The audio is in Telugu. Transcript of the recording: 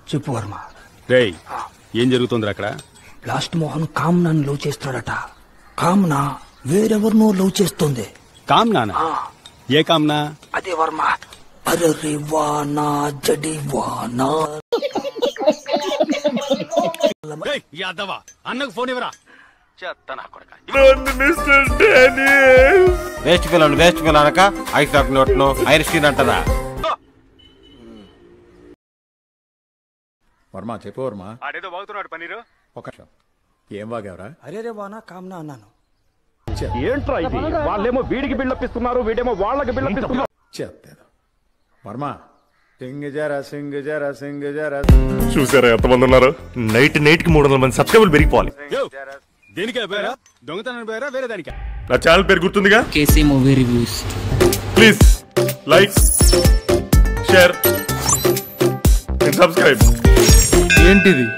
చెప్పు వర్మ రేయ్ ఏం జరుగుతుంది అక్కడ లాస్ట్ మోహన్ కామ్నాని లవ్ చేస్తాడట కామ్నా వేరెవరినో లవ్ చేస్తుంది కామ్నానా ఏ కామ్నా అదే వర్మ అరే రే వానా జడి వానా రేయ్, ఈ అద్దవా అన్నకు ఫోన్ ఇవ్వరా చెత్త నా కొడక వేస్ట్ పిల్లలు వేస్ట్ పిల్లలు అనక ఐసాక్ నోట్ను ఐరిష్ అంటారా వర్మ చెప్పు వర్మ ఆడేదో బాగుతున్నాడు పన్నీరు ఒక నిమిషం ఏం వాగావరా అరే రే వానా కామ్నా అన్నాను ఏంట్రా ఇది వాళ్ళేమో వీడికి బిల్డప్ ఇస్తున్నారు వీడేమో వాళ్ళకి బిల్డప్ ఇస్తున్నారు చెప్తాను వర్మ సింగ్ జరా సింగ్ జరా సింగ్ జరా చూసారా ఎంతమంది ఉన్నారు నైట్ నైట్ కి మూడు వందల మంది సబ్స్క్రైబర్లు పెరిగిపోవాలి యో, దేనికే పేరా దొంగతనం పేరా వేరే దానికా నా ఛానల్ పేరు గుర్తుందిగా KC movie reviews please like share and subscribe ఏంటిది